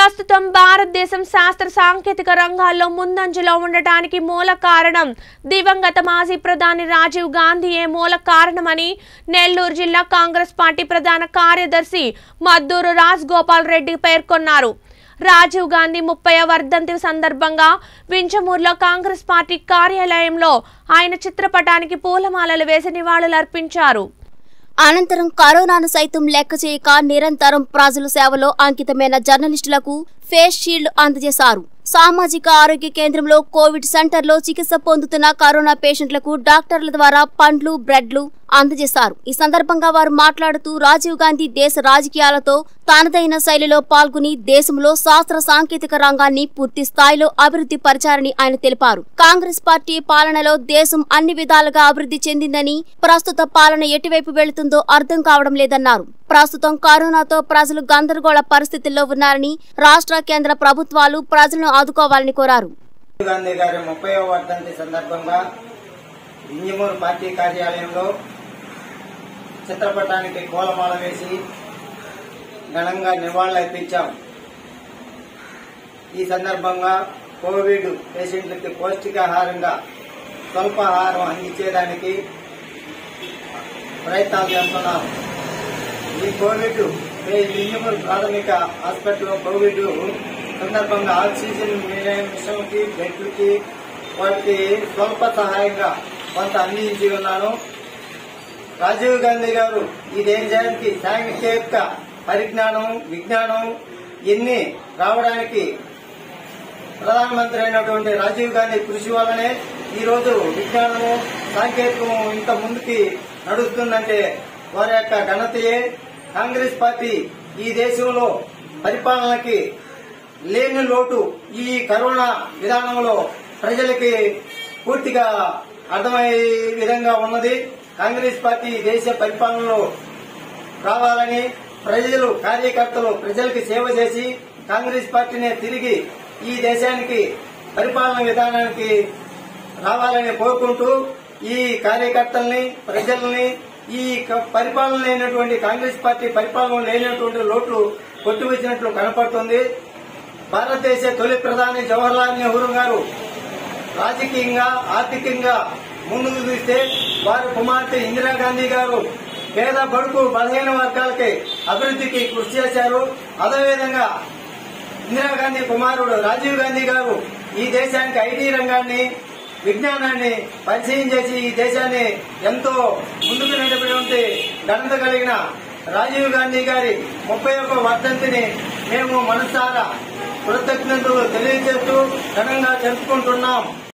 ప్రస్తుతం భారతదేశం శాస్త్ర సాంకేతిక రంగాల్లో ముందంజలో ఉండటానికి మూల కారణం దివంగత మాజీ ప్రధాని రాజీవ్ గాంధీయే మూల కారణమని నెల్లూరు జిల్లా కాంగ్రెస్ పార్టీ ప్రధాన కార్యదర్శి మద్దూరు రాజ్ గోపాల్ రెడ్డి పేర్కొన్నారు రాజీవ్ గాంధీ ముప్పై వర్ధంతి సందర్భంగా వించమూరులో కాంగ్రెస్ పార్టీ కార్యాలయంలో ఆయన చిత్రపటానికి పూలమాలలు వేసి నివాళులర్పించారు అనంతరం కరోనాను సైతం లెక్క చేయక నిరంతరం ప్రజల సేవలో అంకితమైన జర్నలిస్టులకు ఫేస్ షీల్డ్ అందజేశారు సామాజిక ఆరోగ్య కేంద్రంలో కోవిడ్ సెంటర్లో చికిత్స పొందుతున్న కరోనా పేషెంట్లకు డాక్టర్ల ద్వారా పండ్లు బ్రెడ్లు అందజేశారు ఈ సందర్భంగా వారు మాట్లాడుతూ రాజీవ్ గాంధీ దేశ రాజకీయాలతో తనదైన శైలిలో పాల్గొని దేశంలో శాస్త్ర సాంకేతిక రంగాన్ని పూర్తి స్థాయిలో అభివృద్ధి పరిచారని ఆయన తెలిపారు కాంగ్రెస్ పార్టీ పాలనలో దేశం అన్ని విధాలుగా అభివృద్ధి చెందిందని ప్రస్తుత పాలన ఎటువైపు వెళుతుందో అర్థం కావడం లేదన్నారు ప్రస్తుతం కరోనాతో ప్రజలు గందరగోళ పరిస్థితుల్లో ఉన్నారని రాష్ట్ర కేంద్ర ప్రభుత్వాలు ప్రజలను ఆదుకోవాలని కోరారు రాజీవ్ గాంధీ గారి ముప్పై వర్ధంతి సందర్భంగా ఇంజమూరు పార్టీ కార్యాలయంలో చిత్రపటానికి పూలమాల వేసి ఘనంగా నివాళులర్పించాం ఈ సందర్భంగా కోవిడ్ పేషెంట్లకి పౌష్టికాహారంగా స్వల్పాహారం అందించేదానికి ప్రయత్నాలు చేస్తున్నాం ఈ కోవిడ్ ఇంజమూరు ప్రాథమిక హాస్పిటల్లో కోవిడ్ సందర్భంగా ఆక్సిజన్ మిషన్కి బెడ్లకి వాటికి స్వల్ప సహాయంగా కొంత అందించి ఉన్నాను రాజీవ్ గాంధీ గారు ఈ దేశానికి సాంకేతిక పరిజ్ఞానం విజ్ఞానం ఇన్ని రావడానికి ప్రధానమంత్రి అయినటువంటి రాజీవ్ గాంధీ కృషి వల్లనే ఈ రోజు విజ్ఞానము సాంకేతికము ఇంత ముందుకి నడుస్తుందంటే వారి యొక్క ఘనతయే కాంగ్రెస్ పార్టీ ఈ దేశంలో పరిపాలనకి లేని లోటు ఈ కరోనా విధానంలో ప్రజలకి పూర్తిగా అర్థమయ్యే విధంగా ఉన్నది కాంగ్రెస్ పార్టీ దేశ పరిపాలనలో రావాలని ప్రజలు కార్యకర్తలు ప్రజలకు సేవ చేసి కాంగ్రెస్ పార్టీనే తిరిగి ఈ దేశానికి పరిపాలన విధానానికి రావాలని కోరుకుంటూ ఈ కార్యకర్తల్ని ప్రజల్ని ఈ క- పరిపాలన లేనటువంటి కాంగ్రెస్ పార్టీ పరిపాలన లేనటువంటి లోట్లు కొట్టివచ్చినట్లు కనపడుతుంది భారతదేశ తొలి ప్రధాని జవహర్లాల్ నెహ్రూ గారు రాజకీయంగా ఆర్థికంగా ముందుకు చూస్తే వారి కుమార్తె ఇందిరాగాంధీ గారు పేద బడుగు బలహీన వర్గాలకి అభివృద్ధికి కృషి చేశారు అదేవిధంగా ఇందిరాగాంధీ కుమారుడు రాజీవ్ గాంధీ గారు ఈ దేశానికి ఐటీ రంగాన్ని విజ్ఞానాన్ని పరిచయం చేసి ఈ దేశాన్ని ఎంతో ముందుకు నడిపినటువంటి ఘనత కలిగిన రాజీవ్ గాంధీ గారి ముప్పై ఒక్క వర్ధంతిని మేము మనసారా కృతజ్ఞతలు తెలియజేస్తూ ఘనంగా జరుపుకుంటున్నాం